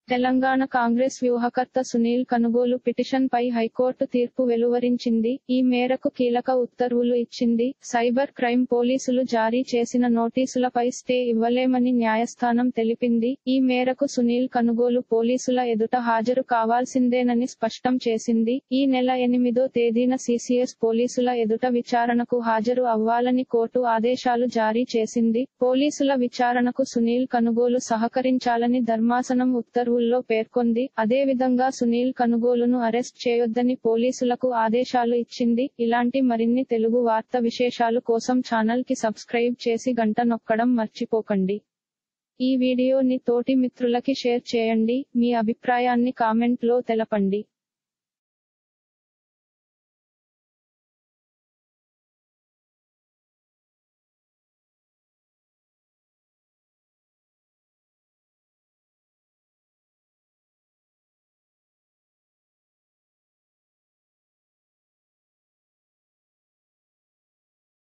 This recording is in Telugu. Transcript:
తెలంగాణ కాంగ్రెస్ వ్యూహకర్త సునీల్ కనుగోలు పిటిషన్ పై హైకోర్టు తీర్పు వెలువరించింది ఈ మేరకు కీలక ఉత్తర్వులు ఇచ్చింది సైబర్ క్రైమ్ పోలీసులు జారీ చేసిన నోటీసులపై స్టే ఇవ్వలేమని న్యాయస్థానం తెలిపింది ఈ మేరకు సునీల్ కనుగోలు పోలీసుల ఎదుట హాజరు కావాల్సిందేనని స్పష్టం చేసింది ఈ నెల ఎనిమిదో తేదీన సిసిఎస్ పోలీసుల ఎదుట విచారణకు హాజరు అవ్వాలని కోర్టు ఆదేశాలు జారీ చేసింది పోలీసుల విచారణకు సునీల్ కనుగోలు సహకరించాలని ధర్మాసనం ఉత్తర్వుల్లో పేర్కొంది అదేవిధంగా సునీల్ కనుగోలును అరెస్ట్ చేయొద్దని పోలీసులకు ఆదేశాలు ఇచ్చింది ఇలాంటి మరిన్ని తెలుగు వార్త విశేషాలు కోసం ఛానల్ కి సబ్స్క్రైబ్ చేసి గంట నొక్కడం మర్చిపోకండి ఈ వీడియోని తోటి మిత్రులకి షేర్ చేయండి మీ అభిప్రాయాన్ని కామెంట్ లో తెలపండి